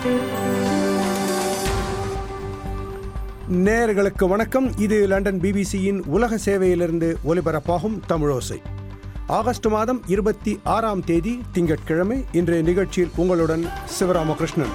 நேயர்களுக்கு வணக்கம் இது லண்டன் பிபிசியின் உலக சேவையிலிருந்து ஒலிபரப்பாகும் தமிழோசை ஆகஸ்ட் மாதம் இருபத்தி ஆறாம் தேதி திங்கட்கிழமை இன்றைய நிகழ்ச்சியில் உங்களுடன் சிவராமகிருஷ்ணன்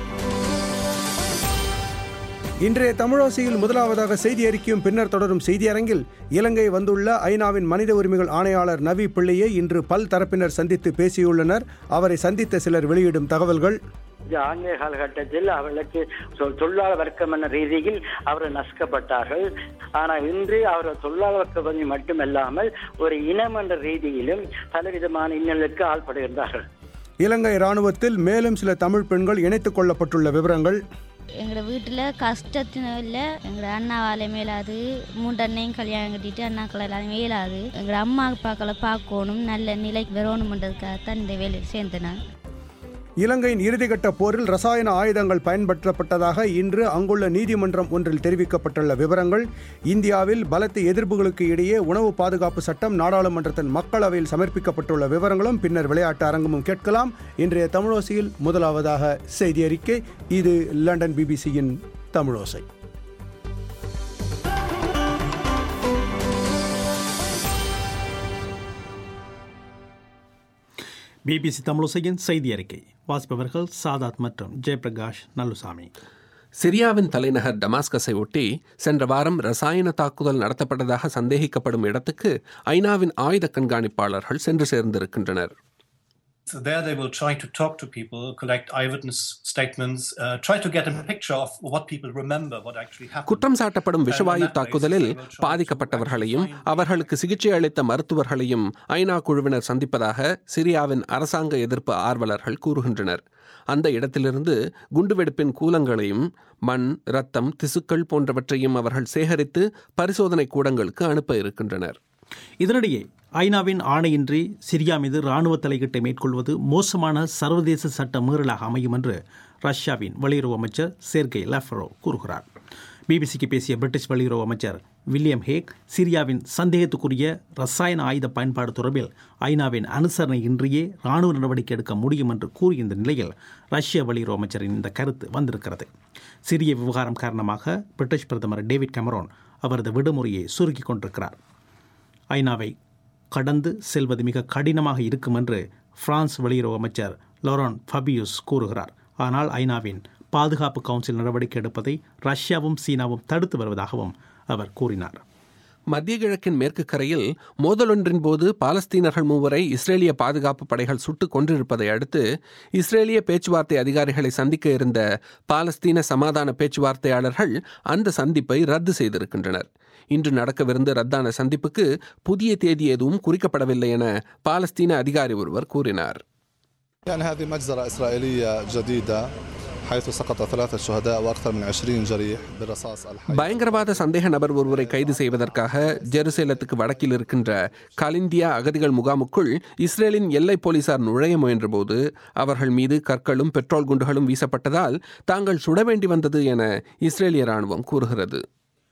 இன்றைய தமிழோசையில் முதலாவதாக செய்தி அறிக்கையும் பின்னர் தொடரும் செய்தியரங்கில் இலங்கை வந்துள்ள ஐநாவின் மனித உரிமைகள் ஆணையாளர் நவி பிள்ளையை இன்று பல் தரப்பினர் சந்தித்து பேசியுள்ளனர் அவரை சந்தித்த சிலர் வெளியிடும் தகவல்கள் இந்த ஆங்கில காலகட்டத்தில் அவர்களுக்கு தொ- தொழிலாளர் வர்க்கம் என்ற ரீதியில் அவர்கள் நசுக்கப்பட்டார்கள் ஆனால் இன்று அவர்கள் தொழிலாளர் வர்க்க பகுதி மட்டுமல்லாமல் ஒரு இனம் என்ற ரீதியிலும் பலவிதமான இன்னலுக்கு ஆள்படுகின்றார்கள் இலங்கை ராணுவத்தில் மேலும் சில தமிழ் பெண்கள் இணைத்துக் கொள்ளப்பட்டுள்ள விவரங்கள் எங்களோட வீட்டில் கஷ்டத்தினால எங்களோட அண்ணாவால் மேலாது மூன்று அண்ணையும் கல்யாணம் கட்டிட்டு அண்ணாக்கள் எல்லாரும் மேலாது எங்களோட அம்மா அப்பாக்களை பார்க்கணும் நல்ல நிலைக்கு வரணுமென்றதுக்காகத்தான் இந்த வேலையில் சேர்ந்தேன் நான் இலங்கையின் இறுதிக்கட்ட போரில் ரசாயன ஆயுதங்கள் பயன்படுத்தப்பட்டதாக இன்று அங்குள்ள நீதிமன்றம் ஒன்றில் தெரிவிக்கப்பட்டுள்ள விவரங்கள் இந்தியாவில் பலத்த எதிர்ப்புகளுக்கு இடையே உணவு பாதுகாப்பு சட்டம் நாடாளுமன்றத்தின் மக்களவையில் சமர்ப்பிக்கப்பட்டுள்ள விவரங்களும் பின்னர் விளையாட்டு அரங்கமும் கேட்கலாம் இன்றைய தமிழோசையில் முதலாவதாக செய்தி அறிக்கை இது லண்டன் பிபிசியின் தமிழோசை பிபிசி தமிழசையின் செய்தி அறிக்கை வாசிப்பவர்கள் சாதாத் மற்றும் ஜெயபிரகாஷ் நல்லுசாமி சிரியாவின் தலைநகர் டமாஸ்கஸை ஒட்டி சென்ற வாரம் ரசாயன தாக்குதல் நடத்தப்பட்டதாக சந்தேகிக்கப்படும் இடத்துக்கு ஐநாவின் ஆயுத கண்காணிப்பாளர்கள் சென்று சேர்ந்திருக்கின்றனர் So there they will try to talk to people, collect eyewitness statements, uh, try to get a picture of what people remember, what actually happened. குற்றம் சாட்டப்படும் விஷவாயு தாக்குதலில் பாதிக்கப்பட்டவர்களையும் அவர்களுக்கு சிகிச்சை அளித்த மருத்துவர்களையும் ஐநா குழுவினர் சந்திப்பதாக சிரியாவின் அரசாங்க எதிர்ப்பு ஆர்வலர்கள் கூறுகின்றனர் அந்த இடத்திலிருந்து குண்டுவெடிப்பின் கூலங்களையும் மண் ரத்தம் திசுக்கள் போன்றவற்றையும் அவர்கள் சேகரித்து பரிசோதனை கூடங்களுக்கு அனுப்ப இருக்கின்றனர் இதனிடையே ஐநாவின் ஆணையின்றி சிரியா மீது ராணுவ தலையீட்டை மேற்கொள்வது மோசமான சர்வதேச சட்ட மீறலாக அமையும் என்று ரஷ்யாவின் வெளியுறவு அமைச்சர் செர்கே லஃபரோ கூறுகிறார் பிபிசிக்கு பேசிய பிரிட்டிஷ் வெளியுறவு அமைச்சர் வில்லியம் ஹேக் சிரியாவின் சந்தேகத்துக்குரிய ரசாயன ஆயுத பயன்பாடு தொடர்பில் ஐநாவின் அனுசரணை இன்றியே ராணுவ நடவடிக்கை எடுக்க முடியும் என்று கூறியிருந்த நிலையில் ரஷ்ய வெளியுறவு அமைச்சரின் இந்த கருத்து வந்திருக்கிறது சிரிய விவகாரம் காரணமாக பிரிட்டிஷ் பிரதமர் டேவிட் கெமரோன் அவரது விடுமுறையை சுருக்கிக் கொண்டிருக்கிறார் ஐநாவை கடந்து செல்வது மிக கடினமாக இருக்கும் என்று பிரான்ஸ் வெளியுறவு அமைச்சர் லொரான் ஃபபியூஸ் கூறுகிறார் ஆனால் ஐநாவின் பாதுகாப்பு கவுன்சில் நடவடிக்கை எடுப்பதை ரஷ்யாவும் சீனாவும் தடுத்து வருவதாகவும் அவர் கூறினார் மத்திய கிழக்கின் மேற்கு கரையில் மோதலொன்றின் போது பாலஸ்தீனர்கள் மூவரை இஸ்ரேலிய பாதுகாப்பு படைகள் சுட்டுக் கொன்றிருப்பதை அடுத்து இஸ்ரேலிய பேச்சுவார்த்தை அதிகாரிகளை சந்திக்க இருந்த பாலஸ்தீன சமாதான பேச்சுவார்த்தையாளர்கள் அந்த சந்திப்பை ரத்து செய்திருக்கின்றனர் இன்று நடக்கவிருந்த ரத்தான சந்திப்புக்கு புதிய தேதி எதுவும் குறிக்கப்படவில்லை என பாலஸ்தீன அதிகாரி ஒருவர் கூறினார் يعني هذه مجزرة إسرائيلية جديدة حيث سقط ثلاثة شهداء وأكثر من 20 جريح بالرصاص الحي பயங்கரவாத சந்தேக நபர் ஒருவரை கைது செய்வதற்காக ஜெருசலேத்துக்கு வடக்கில் இருக்கின்ற கலிந்தியா அகதிகள் முகாமுக்குள் இஸ்ரேலின் எல்லை போலீசார் நுழைய முயன்றபோது அவர்கள் மீது கற்களும் பெட்ரோல் குண்டுகளும் வீசப்பட்டதால் தாங்கள் சுட வேண்டி வந்தது என இஸ்ரேலிய ராணுவம் கூறுகிறது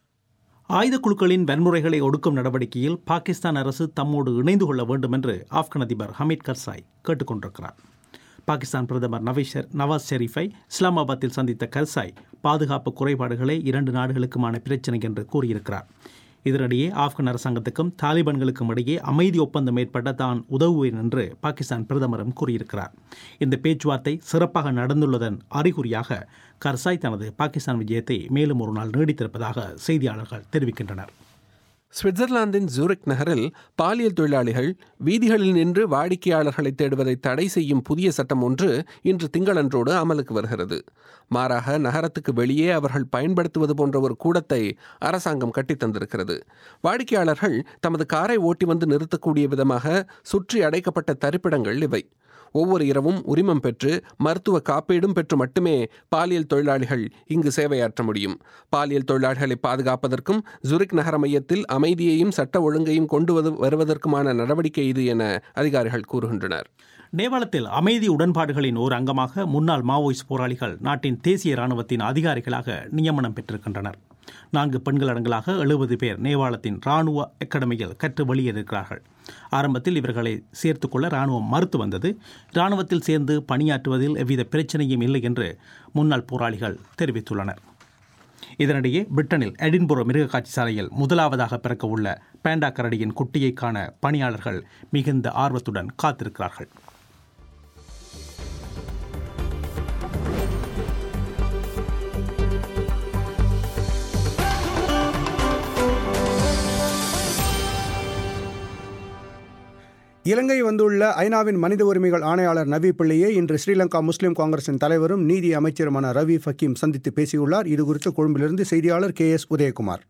ஆயுதக் குழுக்களின் வன்முறைகளை ஒடுக்கும் நடவடிக்கையில் பாகிஸ்தான் அரசு தம்மோடு இணைந்து கொள்ள வேண்டும் என்று ஆப்கன் அதிபர் ஹமீத் கர்சாய் கேட்டுக்கொண்டிருக்கிறார் பாகிஸ்தான் பிரதமர் நவீஸ் நவாஸ் ஷெரீஃபை இஸ்லாமாபாத்தில் சந்தித்த கர்சாய் பாதுகாப்பு குறைபாடுகளே இரண்டு நாடுகளுக்குமான பிரச்சினை என்று கூறியிருக்கிறார் இதனிடையே ஆப்கன் அரசாங்கத்துக்கும் தாலிபான்களுக்கும் இடையே அமைதி ஒப்பந்தம் ஏற்பட தான் உதவுவேன் என்று பாகிஸ்தான் பிரதமரும் கூறியிருக்கிறார் இந்த பேச்சுவார்த்தை சிறப்பாக நடந்துள்ளதன் அறிகுறியாக கர்சாய் தனது பாகிஸ்தான் விஜயத்தை மேலும் ஒரு நாள் நீடித்திருப்பதாக செய்தியாளர்கள் தெரிவிக்கின்றனர் சுவிட்சர்லாந்தின் ஜூரிக் நகரில் பாலியல் தொழிலாளிகள் வீதிகளில் நின்று வாடிக்கையாளர்களை தேடுவதை தடை செய்யும் புதிய சட்டம் ஒன்று இன்று திங்களன்றோடு அமலுக்கு வருகிறது மாறாக நகரத்துக்கு வெளியே அவர்கள் பயன்படுத்துவது போன்ற ஒரு கூடத்தை அரசாங்கம் கட்டித் தந்திருக்கிறது வாடிக்கையாளர்கள் தமது காரை ஓட்டி வந்து நிறுத்தக்கூடிய விதமாக சுற்றி அடைக்கப்பட்ட தரிப்பிடங்கள் இவை ஒவ்வொரு இரவும் உரிமம் பெற்று மருத்துவ காப்பீடும் பெற்று மட்டுமே பாலியல் தொழிலாளிகள் இங்கு சேவையாற்ற முடியும் பாலியல் தொழிலாளிகளை பாதுகாப்பதற்கும் ஜுரிக் நகர மையத்தில் அமைதியையும் சட்ட ஒழுங்கையும் கொண்டு வது- வருவதற்குமான நடவடிக்கை இது என அதிகாரிகள் கூறுகின்றனர் நேபாளத்தில் அமைதி உடன்பாடுகளின் ஒரு அங்கமாக முன்னாள் மாவோயிஸ்ட் போராளிகள் நாட்டின் தேசிய இராணுவத்தின் அதிகாரிகளாக நியமனம் பெற்றிருக்கின்றனர் நான்கு பெண்கள் அடங்கலாக எழுபது பேர் நேபாளத்தின் இராணுவ அகாடமியில் கற்று வெளியேறியிருக்கிறார்கள் ஆரம்பத்தில் இவர்களை சேர்த்துக்கொள்ள இராணுவம் மறுத்து வந்தது இராணுவத்தில் சேர்ந்து பணியாற்றுவதில் எவ்வித பிரச்சனையும் இல்லை என்று முன்னாள் போராளிகள் தெரிவித்துள்ளனர் இதனிடையே பிரிட்டனில் எடின்புரோ மிருகக்காட்சி சாலையில் முதலாவதாக பிறக்க உள்ள பேண்டா கரடியின் குட்டியை காண பணியாளர்கள் மிகுந்த ஆர்வத்துடன் காத்திருக்கிறார்கள் இலங்கை வந்துள்ள ஐநாவின் மனித உரிமைகள் ஆணையாளர் நவி பிள்ளையை இன்று ஸ்ரீலங்கா முஸ்லிம் காங்கிரசின் தலைவரும் நீதி அமைச்சருமான ரவி ஃபக்கீம் சந்தித்து பேசியுள்ளார் இதுகுறித்து கொழும்பிலிருந்து செய்தியாளர் கே எஸ் உதயகுமார்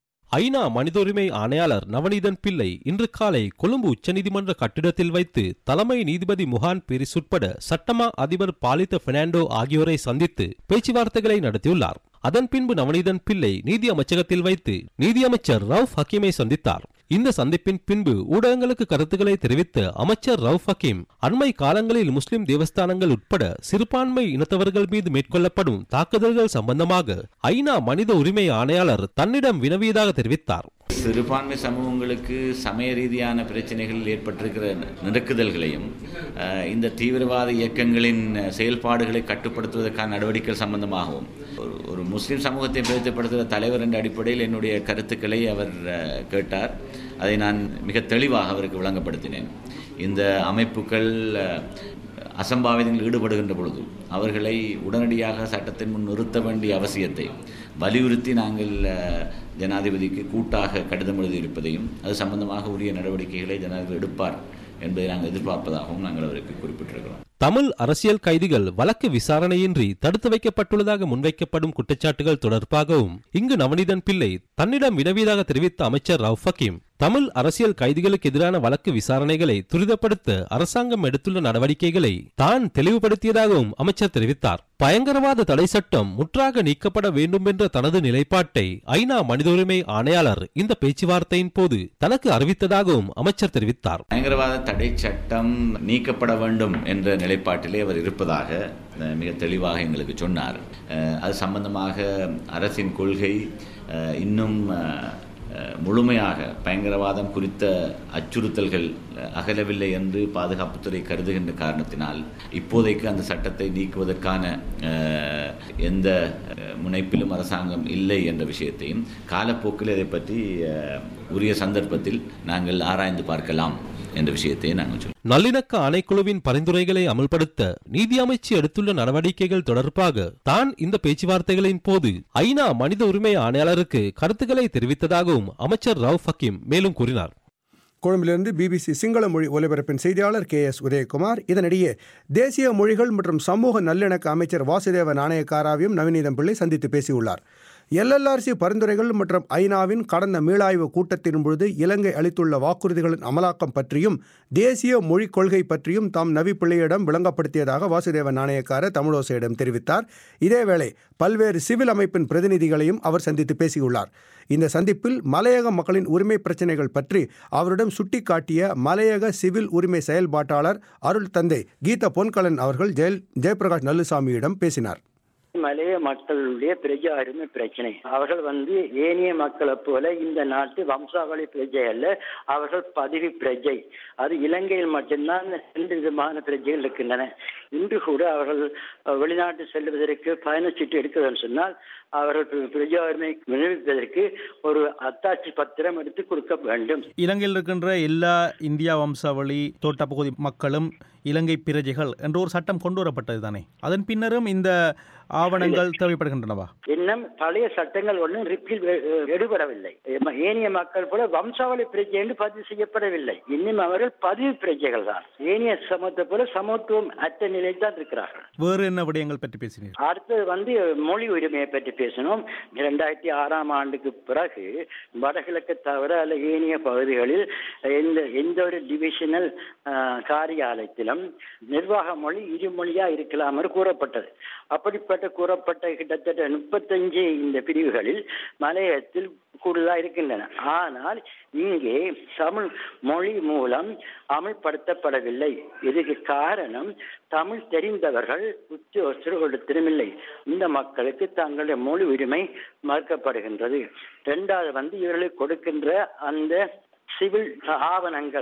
ஐநா மனித உரிமை ஆணையாளர் நவநீதன் பிள்ளை இன்று காலை கொழும்பு உச்சநீதிமன்ற கட்டிடத்தில் வைத்து தலைமை நீதிபதி முகான் பீரிஸ் உட்பட சட்டமா அதிபர் பாலித்த பெர்னாண்டோ ஆகியோரை சந்தித்து பேச்சுவார்த்தைகளை நடத்தியுள்ளார் அதன் பின்பு நவநீதன் பிள்ளை நீதி அமைச்சகத்தில் வைத்து நீதியமைச்சர் ரவுஃப் ஹக்கீமை சந்தித்தார் இந்த சந்திப்பின் பின்பு ஊடகங்களுக்கு கருத்துக்களை தெரிவித்த அமைச்சர் ரவுஃப் ஹக்கீம் அண்மை காலங்களில் முஸ்லிம் தேவஸ்தானங்கள் உட்பட சிறுபான்மை இனத்தவர்கள் மீது மேற்கொள்ளப்படும் தாக்குதல்கள் சம்பந்தமாக ஐநா மனித உரிமை ஆணையாளர் தன்னிடம் வினவியதாக தெரிவித்தார் சிறுபான்மை சமூகங்களுக்கு சமய ரீதியான பிரச்சனைகளில் ஏற்பட்டிருக்கிற நெருக்குதல்களையும் அஹ், இந்த தீவிரவாத இயக்கங்களின் செயல்பாடுகளை கட்டுப்படுத்துவதற்கான நடவடிக்கைகள் சம்பந்தமாகவும் ஒரு ஒரு முஸ்லிம் சமூகத்தை பிரதிப்படுத்துகிற தலைவர் என்ற அடிப்படையில் என்னுடைய கருத்துக்களை அவர் அஹ், கேட்டார் அதை நான் மிக தெளிவாக அவருக்கு விளங்கப்படுத்தினேன் இந்த அமைப்புகள் அஹ், அசம்பாவிதங்களில் ஈடுபடுகின்ற பொழுது அவர்களை உடனடியாக சட்டத்தின் முன் நிறுத்த வேண்டிய அவசியத்தை வலியுறுத்தி நாங்கள் அஹ், ஜனாதிபதிக்கு கூட்டாக கடிதம் எழுதியிருப்பதையும் அது சம்பந்தமாக உரிய நடவடிக்கைகளை ஜனாதிபதி எடுப்பார் என்பதை நாங்கள் எதிர்பார்ப்பதாகவும் நாங்கள் அவருக்கு குறிப்பிட்டிருக்கிறோம் தமிழ் அரசியல் கைதிகள் வழக்கு விசாரணையின்றி தடுத்து வைக்கப்பட்டுள்ளதாக முன்வைக்கப்படும் குற்றச்சாட்டுகள் தொடர்பாகவும் இங்கு நவநீதன் பிள்ளை தன்னிடம் வினவியதாக தெரிவித்த அமைச்சர் ரவுஃப் ஹக்கீம் தமிழ் அரசியல் கைதிகளுக்கு எதிரான வழக்கு விசாரணைகளை துரிதப்படுத்த அரசாங்கம் எடுத்துள்ள நடவடிக்கைகளை தான் தெளிவுபடுத்தியதாகவும் அமைச்சர் தெரிவித்தார் பயங்கரவாத தடை சட்டம் முற்றாக நீக்கப்பட வேண்டும் என்ற தனது நிலைப்பாட்டை ஐநா மனித உரிமை ஆணையாளர் இந்த பேச்சுவார்த்தையின் போது தனக்கு அறிவித்ததாகவும் அமைச்சர் தெரிவித்தார் பயங்கரவாத தடை சட்டம் நீக்கப்பட வேண்டும் என்ற நிலைப்பாட்டிலே அவர் இருப்பதாக அஹ், மிக தெளிவாக எங்களுக்கு சொன்னார் அஹ், அது சம்பந்தமாக அரசின் கொள்கை அஹ், இன்னும் அஹ், அஹ், முழுமையாக பயங்கரவாதம் குறித்த அச்சுறுத்தல்கள் அஹ், அகலவில்லை என்று பாதுகாப்புத்துறை கருதுகின்ற காரணத்தினால் இப்போதைக்கு அந்த சட்டத்தை நீக்குவதற்கான அஹ், எந்த அஹ், முனைப்பிலும் அரசாங்கம் இல்லை என்ற விஷயத்தையும் காலப்போக்கில் இதை பற்றி அஹ், உரிய சந்தர்ப்பத்தில் நாங்கள் ஆராய்ந்து பார்க்கலாம் என்ற விஷயத்தை நாங்கள் சொல்லுவோம் நல்லிணக்க ஆணைக்குழுவின் பரிந்துரைகளை அமல்படுத்த நீதி அமைச்சு எடுத்துள்ள நடவடிக்கைகள் தொடர்பாக தான் இந்த பேச்சுவார்த்தைகளின் போது ஐநா மனித உரிமை ஆணையாளருக்கு கருத்துக்களை தெரிவித்ததாகவும் அமைச்சர் ரவுஃப் ஹக்கீம் மேலும் கூறினார் கொழும்பிலிருந்து பிபிசி சிங்கள மொழி ஒலிபரப்பின் செய்தியாளர் கே எஸ் உதயகுமார் இதனிடையே தேசிய மொழிகள் மற்றும் சமூக நல்லிணக்க அமைச்சர் வாசுதேவ நாணயக்காராவையும் நவநீதம் பிள்ளை சந்தித்து பேசியுள்ளார் எல்எல்ஆர்சி பரிந்துரைகள் மற்றும் ஐநாவின் கடந்த மீளாய்வு கூட்டத்தின் பொழுது இலங்கை அளித்துள்ள வாக்குறுதிகளின் அமலாக்கம் பற்றியும் தேசிய மொழிக் கொள்கை பற்றியும் தாம் நவி பிள்ளையிடம் விளங்கப்படுத்தியதாக வாசுதேவ நாணயக்கார தமிழோசையிடம் தெரிவித்தார் இதேவேளை பல்வேறு சிவில் அமைப்பின் பிரதிநிதிகளையும் அவர் சந்தித்து பேசியுள்ளார் இந்த சந்திப்பில் மலையக மக்களின் உரிமை பிரச்சினைகள் பற்றி அவரிடம் சுட்டிக்காட்டிய மலையக சிவில் உரிமை செயல்பாட்டாளர் அருள் தந்தை கீதா பொன்கலன் அவர்கள் ஜெயல் ஜெயபிரகாஷ் நல்லுசாமியிடம் பேசினார் மலைய மக்களுடைய பிரஜா அருமை பிரச்சனை அவர்கள் வந்து ஏனைய மக்களை போல இந்த நாட்டு வம்சாவளி பிரஜை அல்ல அவர்கள் பதவி பிரஜை அது இலங்கையில் மட்டும்தான் ரெண்டு விதமான பிரஜைகள் இருக்கின்றன இன்று கூட அவர்கள் அஹ், வெளிநாட்டு செல்வதற்கு பயணச்சீட்டு எடுக்கிறதுன்னு சொன்னால் அவர்கள் பிர- பிரஜா உரிமை விநியோகிப்பதற்கு ஒரு அத்தாட்சி பத்திரம் எடுத்து கொடுக்க வேண்டும் இலங்கையில் இருக்கின்ற எல்லா இந்தியா வம்சாவளி தோட்டப்பகுதி மக்களும் இலங்கை பிரஜைகள் என்ற ஒரு சட்டம் கொண்டு வரப்பட்டது தானே அதன் பின்னரும் இந்த ஆவணங்கள் தேவைப்படுகின்றனவா இன்னும் பழைய சட்டங்கள் ஒன்றும் ரிப்பீல் எடுபடவில்லை எம- ஏனைய மக்கள் போல வம்சாவளி பிரஜை என்று பதிவு செய்யப்படவில்லை இன்னும் அவர்கள் பதிவு பிரஜைகள் தான் ஏனைய சமூகத்தை போல சமத்துவம் அற்ற நிலையில் தான் இருக்கிறார்கள் வேறு என்ன விடயங்கள் பற்றி பேசினீர் அடுத்தது வந்து மொழி உரிமையை பற்றி பேசணும் இரண்டாயிரத்தி ஆறாம் ஆண்டுக்கு பிறகு வடகிழக்கு தவிர அல்ல ஏனைய பகுதிகளில் எந்த எந்த ஒரு டிவிஷனல் காரியாலயத்திலும் நிர்வாக மொழி இருமொழியா இருக்கலாம் என்று கூறப்பட்டது அப்படிப்பட்ட கூறப்பட்ட கிட்டத்தட்ட முப்பத்தஞ்சு இந்த பிரிவுகளில் மலையத்தில் கூடுதலா இருக்கின்றன ஆனால் இங்கே தமிழ் மொழி மூலம் அமல்படுத்தப்படவில்லை இதுக்கு காரணம் தமிழ் தெரிந்தவர்கள் உத்தியோகஸ்தர்கள் இல்லை இந்த மக்களுக்கு தங்களுடைய மொழி உரிமை மறுக்கப்படுகின்றது இரண்டாவது வந்து இவர்களுக்கு கொடுக்கின்ற அந்த சிவில் ஆவணங்கள்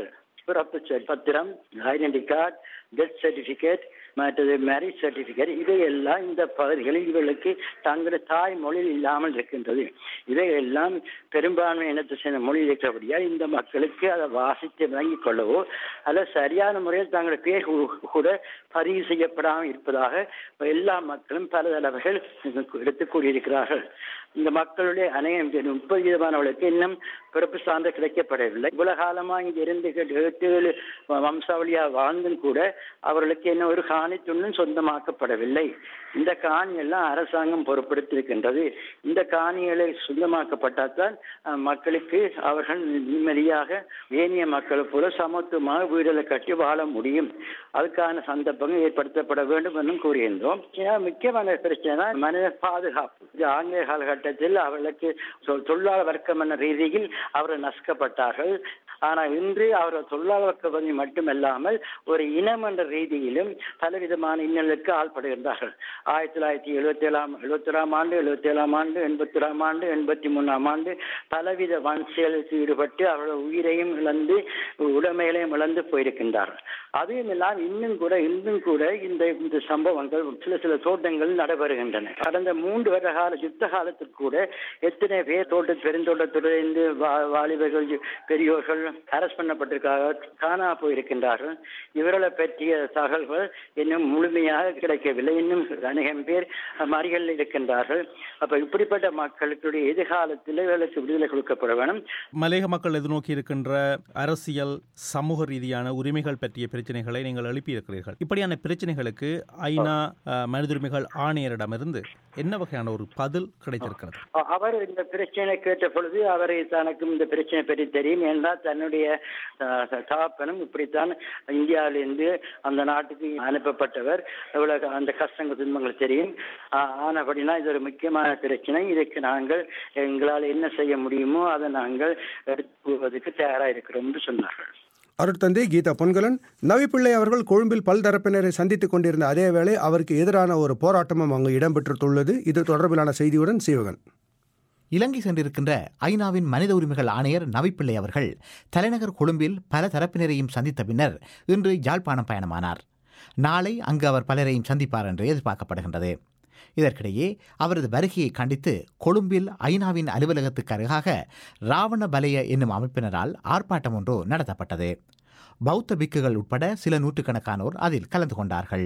பிறப்பு ச- பத்திரம் ஐடென்டி கார்டு டெத் சர்டிபிகேட் மற்றது மேரேஜ் சர்டிபிகேட் இவையெல்லாம் இந்த பகுதிகளில் இவர்களுக்கு தங்களுடைய தாய் மொழியில் இல்லாமல் இருக்கின்றது இவையெல்லாம் பெரும்பான்மை இனத்தை சேர்ந்த மொழியில் இருக்கிறபடியால் இந்த மக்களுக்கு அதை வாசித்து விளங்கிக் கொள்ளவோ அல்லது சரியான முறையில் தங்களுடைய பேர் கூ- கூட பதிவு செய்யப்படாமல் இருப்பதாக எல்லா மக்களும் பல தடவைகள் எடுத்து கூறியிருக்கிறார்கள் இந்த மக்களுடைய அநேகம் பேர் முப்பது விதமானவர்களுக்கு இன்னும் பிறப்பு சான்று கிடைக்கப்படவில்லை இவ்வளவு காலமா இங்க இருந்து எட்டு ஏழு வம்சாவளியா வாழ்ந்தும் கூட அவர்களுக்கு என்ன ஒரு காணி துண்ணும் சொந்தமாக்கப்படவில்லை இந்த காணி எல்லாம் அரசாங்கம் பொறுப்படுத்தியிருக்கின்றது இந்த காணிகளை சொந்தமாக்கப்பட்டால்தான் அஹ், மக்களுக்கு அவர்கள் நிம்மதியாக ஏனைய மக்களை போல சமத்துவமாக வீடுகளை கட்டி வாழ முடியும் அதுக்கான சந்தர்ப்பங்கள் ஏற்படுத்தப்பட வேண்டும் என்றும் கூறியிருந்தோம் ஏன்னா முக்கியமான பிரச்சனை மனித பாதுகாப்பு இது ஆங்கில காலகட்டத்தில் அவர்களுக்கு தொ- தொழிலாளர் வர்க்கம் என்ற ரீதியில் அவர்கள் நசுக்கப்பட்டார்கள் ஆனால் இன்று அவர்கள் தொழிலாளர் வர்க்க பகுதி மட்டுமல்லாமல் ஒரு இனம் என்ற ரீதியிலும் பலவிதமான இன்னலுக்கு ஆள்படுகின்றார்கள் ஆயிரத்தி தொள்ளாயிரத்தி எழுபத்தி ஏழாம் எழுபத்தி ஏழாம் ஆண்டு எழுபத்தி ஏழாம் ஆண்டு எண்பத்தி ஏழாம் ஆண்டு எண்பத்தி மூணாம் ஆண்டு பலவித வன்செயலுக்கு ஈடுபட்டு அவர்கள் உயிரையும் இழந்து உடைமைகளையும் இழந்து போயிருக்கின்றார்கள் அதையும் எல்லாம் இன்னும் கூட இன்னும் கூட இந்த இந்த சம்பவங்கள் சில சில தோட்டங்கள் நடைபெறுகின்றன கடந்த மூன்று வருட கால யுத்த காலத்தில் கூட எத்தனை பேர் தோட்ட பெருந்தோட்டத்துறையிலிருந்து வா- வாலிபர்கள் பெரியோர்கள் அரஸ்ட் பண்ணப்பட்டிருக்காக காணா போயிருக்கின்றார்கள் இவர்களை பற்றிய தகவல்கள் இன்னும் முழுமையாக கிடைக்கவில்லை இன்னும் அநேகம் பேர் மறியல் இருக்கின்றார்கள் அப்ப இப்படிப்பட்ட மக்களுடைய எதிர்காலத்தில் இவர்களுக்கு விடுதலை கொடுக்கப்பட வேணும் மலேக மக்கள் எதிர்நோக்கி இருக்கின்ற அரசியல் சமூக ரீதியான உரிமைகள் பற்றிய பிரச்சனைகளை நீங்கள் எழுப்பியிருக்கிறீர்கள் இப்படியான பிரச்சனைகளுக்கு ஐநா அஹ், மனித உரிமைகள் ஆணையரிடமிருந்து என்ன வகையான ஒரு பதில் கிடைத்திருக்கிறது அ- அவர் இந்த பிரச்சனை கேட்ட பொழுது அவர் தனக்கும் இந்த பிரச்சனை பற்றி தெரியும் என்றால் தன்னுடைய அஹ், தகப்பனும் இப்படித்தான் இந்தியாவிலிருந்து அந்த நாட்டுக்கு அனுப்பப்பட்டவர் எவ்வளவு அந்த கஷ்டங்கள் துன்பங்கள் தெரியும் ஆ- ஆனபடினா இது ஒரு முக்கியமான பிரச்சனை இதுக்கு நாங்கள் எங்களால் என்ன செய்ய முடியுமோ அதை நாங்கள் எடுத்து கூறுவதற்கு தயாராக இருக்கிறோம் என்று சொன்னார்கள் அருட்தந்தை கீதா பொன்கலன் நவிப்பிள்ளை அவர்கள் கொழும்பில் பல்தரப்பினரை சந்தித்துக் கொண்டிருந்த அதே வேளை அவருக்கு எதிரான ஒரு போராட்டமும் அங்கு இடம்பெற்றுள்ளது இது தொடர்பிலான செய்தியுடன் சீவகன் இலங்கை சென்றிருக்கின்ற ஐநாவின் மனித உரிமைகள் ஆணையர் நவிப்பிள்ளை அவர்கள் தலைநகர் கொழும்பில் பல தரப்பினரையும் சந்தித்த பின்னர் இன்று யாழ்ப்பாணம் பயணமானார் நாளை அங்கு அவர் பலரையும் சந்திப்பார் என்று எதிர்பார்க்கப்படுகின்றது இதற்கிடையே அவரது வருகையை கண்டித்து கொழும்பில் ஐநாவின் அலுவலகத்துக்கு அருகாக ராவண பலய என்னும் அமைப்பினரால் ஆர்ப்பாட்டம் ஒன்று நடத்தப்பட்டது பௌத்த பிக்குகள் உட்பட சில நூற்றுக்கணக்கானோர் அதில் கலந்து கொண்டார்கள்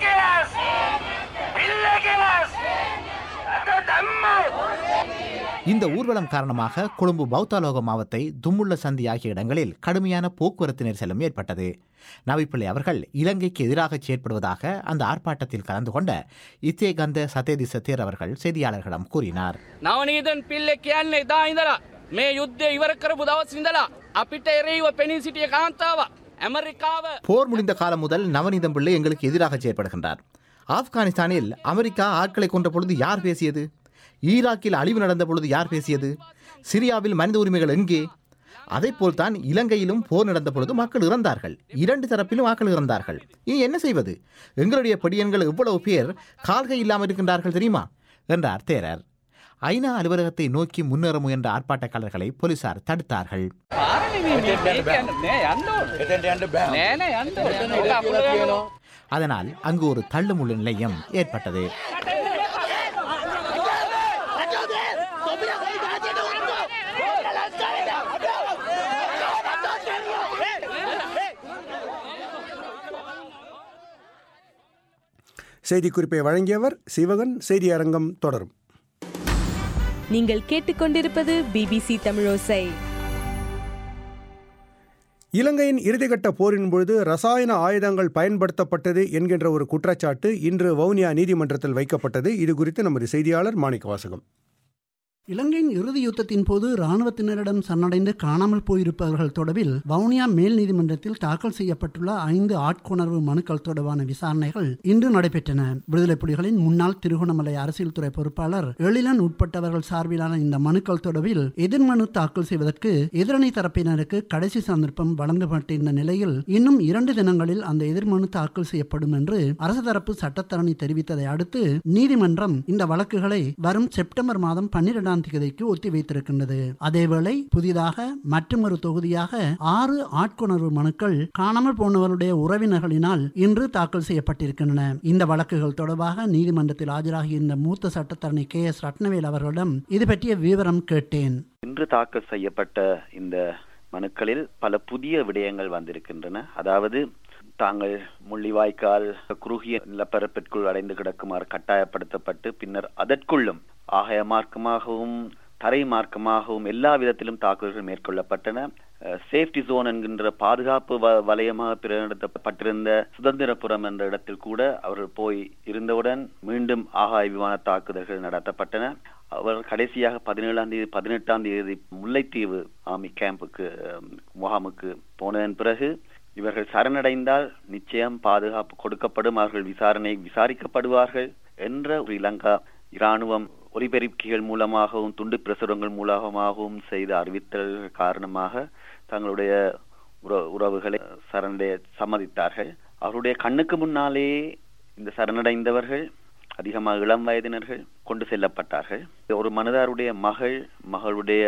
இந்த ஊர்வலம் காரணமாக கொழும்பு பௌத்தாலோக மாவத்தை தும்முள்ள சந்தி ஆகிய இடங்களில் கடுமையான போக்குவரத்து நெரிசலும் ஏற்பட்டது நவிப்பிள்ளை அவர்கள் இலங்கைக்கு எதிராக செயற்படுவதாக அந்த ஆர்ப்பாட்டத்தில் கலந்து கொண்ட இத்தேகந்த சதேதிச தேர் அவர்கள் செய்தியாளர்களிடம் கூறினார் නවනීදන් පිල්ලෙ කියන්නේ එදා ඉඳලා මේ යුද්ධය ඉවර කරපු දවස් ඉඳලා අපිට එරෙහිව පෙනී සිටිය කාන්තාව ඇමරිකාව போர் முடிந்த காலம் முதல் நவநீதம் பிள்ளை எங்களுக்கு எதிராக செயற்படுகின்றார் ஆப்கானிஸ்தானில் அமெரிக்கா ஆட்களை கொன்ற பொழுது யார் பேசியது ஈராக்கில் அழிவு நடந்த பொழுது யார் பேசியது சிரியாவில் மனித உரிமைகள் எங்கே அதைப்போல் தான் இலங்கையிலும் போர் நடந்த பொழுது மக்கள் இறந்தார்கள் இரண்டு தரப்பிலும் மக்கள் இறந்தார்கள் இனி என்ன செய்வது எங்களுடைய படியன்கள் எவ்வளவு பேர் கால்கை இல்லாமல் இருக்கின்றார்கள் தெரியுமா என்றார் தேரர் ஐநா அலுவலகத்தை நோக்கி முன்னேற முயன்ற ஆர்ப்பாட்டக்காரர்களை போலீசார் தடுத்தார்கள் அதனால் அங்கு ஒரு தள்ளுமுள்ளு நிலையம் ஏற்பட்டது செய்திக்குறிப்பை வழங்கியவர் சிவகன் செய்தி அரங்கம் தொடரும் நீங்கள் கேட்டுக்கொண்டிருப்பது பிபிசி தமிழோசை இலங்கையின் இறுதிக்கட்ட போரின் பொழுது ரசாயன ஆயுதங்கள் பயன்படுத்தப்பட்டது என்கின்ற ஒரு குற்றச்சாட்டு இன்று வவுனியா நீதிமன்றத்தில் வைக்கப்பட்டது இது குறித்து நமது செய்தியாளர் மாணிக்க வாசகம் இலங்கையின் இறுதி யுத்தத்தின் போது இராணுவத்தினரிடம் சரணடைந்து காணாமல் போயிருப்பவர்கள் தொடர்பில் வவுனியா மேல் நீதிமன்றத்தில் தாக்கல் செய்யப்பட்டுள்ள ஐந்து ஆட்கொணர்வு மனுக்கள் தொடர்பான விசாரணைகள் இன்று நடைபெற்றன விடுதலை புலிகளின் முன்னாள் திருகோணமலை அரசியல் துறை பொறுப்பாளர் எழிலன் உட்பட்டவர்கள் சார்பிலான இந்த மனுக்கள் தொடர்பில் எதிர்மனு தாக்கல் செய்வதற்கு எதிரணி தரப்பினருக்கு கடைசி சந்தர்ப்பம் வழங்கப்பட்டிருந்த நிலையில் இன்னும் இரண்டு தினங்களில் அந்த எதிர்மனு தாக்கல் செய்யப்படும் என்று அரசு தரப்பு சட்டத்தரணி தெரிவித்ததை அடுத்து நீதிமன்றம் இந்த வழக்குகளை வரும் செப்டம்பர் மாதம் பன்னிரெண்டாம் இருபதாம் தேதிக்கு ஒத்திவைத்திருக்கின்றது அதேவேளை புதிதாக மற்றொரு தொகுதியாக ஆறு ஆட்கொணர்வு மனுக்கள் காணாமல் போனவருடைய உறவினர்களினால் இன்று தாக்கல் செய்யப்பட்டிருக்கின்றன இந்த வழக்குகள் தொடர்பாக நீதிமன்றத்தில் ஆஜராகியிருந்த மூத்த சட்டத்தரணி கே எஸ் ரத்னவேல் அவர்களிடம் இது பற்றிய விவரம் கேட்டேன் இன்று தாக்கல் செய்யப்பட்ட இந்த மனுக்களில் பல புதிய விடயங்கள் வந்திருக்கின்றன அதாவது தாங்கள் முள்ளிவாய்க்கால் குறுகிய நிலப்பரப்பிற்குள் அடைந்து கிடக்குமாறு கட்டாயப்படுத்தப்பட்டு பின்னர் அதற்குள்ளும் ஆகாய மார்க்கமாகவும் தரை மார்க்கமாகவும் எல்லா விதத்திலும் தாக்குதல்கள் மேற்கொள்ளப்பட்டன சேஃப்டி ஜோன் என்கின்ற பாதுகாப்பு வ வலயமாக பிரகடனப்பட்டிருந்த சுதந்திரபுரம் என்ற இடத்தில் கூட அவர்கள் போய் இருந்தவுடன் மீண்டும் ஆகாய விமான தாக்குதல்கள் நடத்தப்பட்டன அவர் கடைசியாக பதினேழாம் தேதி பதினெட்டாம் தேதி முல்லைத்தீவு ஆர்மி கேம்புக்கு முகாமுக்கு போனதன் பிறகு இவர்கள் சரணடைந்தால் நிச்சயம் பாதுகாப்பு கொடுக்கப்படும் அவர்கள் விசாரணை விசாரிக்கப்படுவார்கள் என்ற ஒரு இலங்கா இராணுவம் ஒலிபெருக்கிகள் மூலமாகவும் துண்டு பிரசுரங்கள் மூலமாகவும் செய்த அறிவித்தல்கள் காரணமாக தங்களுடைய உறவுகளை சரணடைய சம்மதித்தார்கள் அவருடைய கண்ணுக்கு முன்னாலேயே இந்த சரணடைந்தவர்கள் அதிகமாக இளம் வயதினர்கள் கொண்டு செல்லப்பட்டார்கள் ஒரு மனிதருடைய மகள் மகளுடைய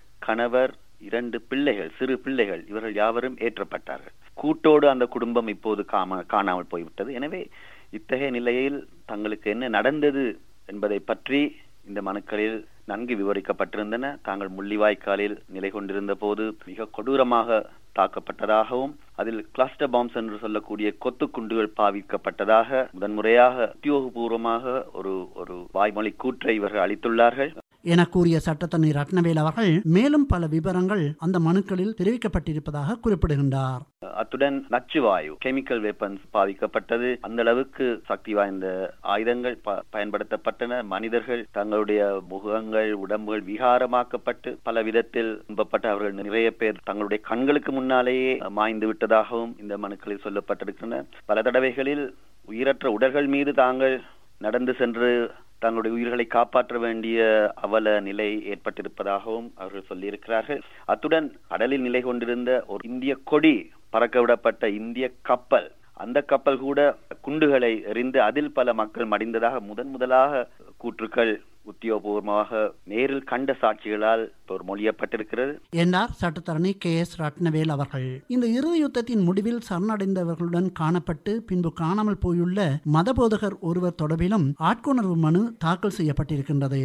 கணவர் இரண்டு பிள்ளைகள் சிறு பிள்ளைகள் இவர்கள் யாவரும் ஏற்றப்பட்டார்கள் கூட்டோடு அந்த குடும்பம் இப்போது காம காணாமல் போய்விட்டது எனவே இத்தகைய நிலையில் தங்களுக்கு என்ன நடந்தது என்பதை பற்றி இந்த மனுக்களில் நன்கு விவரிக்கப்பட்டிருந்தன தாங்கள் முள்ளிவாய்க்காலில் நிலை கொண்டிருந்த போது மிக கொடூரமாக தாக்கப்பட்டதாகவும் அதில் கிளஸ்டர் பாம்ஸ் என்று சொல்லக்கூடிய கொத்து குண்டுகள் பாவிக்கப்பட்டதாக முதன்முறையாக உத்தியோகபூர்வமாக ஒரு ஒரு வாய்மொழி கூற்றை இவர்கள் அளித்துள்ளார்கள் என கூறிய சட்டத்தண்ணி ரத்னவேல் அவர்கள் மேலும் பல விவரங்கள் அந்த மனுக்களில் தெரிவிக்கப்பட்டிருப்பதாக குறிப்பிடுகின்றார் அத்துடன் நச்சுவாயு கெமிக்கல் வெப்பன்ஸ் பாதிக்கப்பட்டது அந்த அளவுக்கு சக்தி வாய்ந்த ஆயுதங்கள் பயன்படுத்தப்பட்டன மனிதர்கள் தங்களுடைய முகங்கள் உடம்புகள் விகாரமாக்கப்பட்டு பல விதத்தில் துன்பப்பட்ட அவர்கள் நிறைய பேர் தங்களுடைய கண்களுக்கு முன்னாலேயே மாய்ந்து விட்டதாகவும் இந்த மனுக்களில் சொல்லப்பட்டிருக்கின்றன பல தடவைகளில் உயிரற்ற உடல்கள் மீது தாங்கள் நடந்து சென்று தங்களுடைய உயிர்களை காப்பாற்ற வேண்டிய அவல நிலை ஏற்பட்டிருப்பதாகவும் அவர்கள் சொல்லியிருக்கிறார்கள் அத்துடன் கடலில் நிலை கொண்டிருந்த ஒரு இந்திய கொடி பறக்க விடப்பட்ட இந்திய கப்பல் அந்த கப்பல் கூட குண்டுகளை எறிந்து அதில் பல மக்கள் மடிந்ததாக முதன் முதலாக கூற்றுக்கள் உத்தியோகபூர்வமாக நேரில் கண்ட சாட்சிகளால் ஒரு மொழியப்பட்டிருக்கிறது என்றார் சட்டத்தரணி கே எஸ் ரத்னவேல் அவர்கள் இந்த இறுதி யுத்தத்தின் முடிவில் சரணடைந்தவர்களுடன் காணப்பட்டு பின்பு காணாமல் போயுள்ள மதபோதகர் ஒருவர் தொடர்பிலும் ஆட்கொணர்வு மனு தாக்கல் செய்யப்பட்டிருக்கின்றது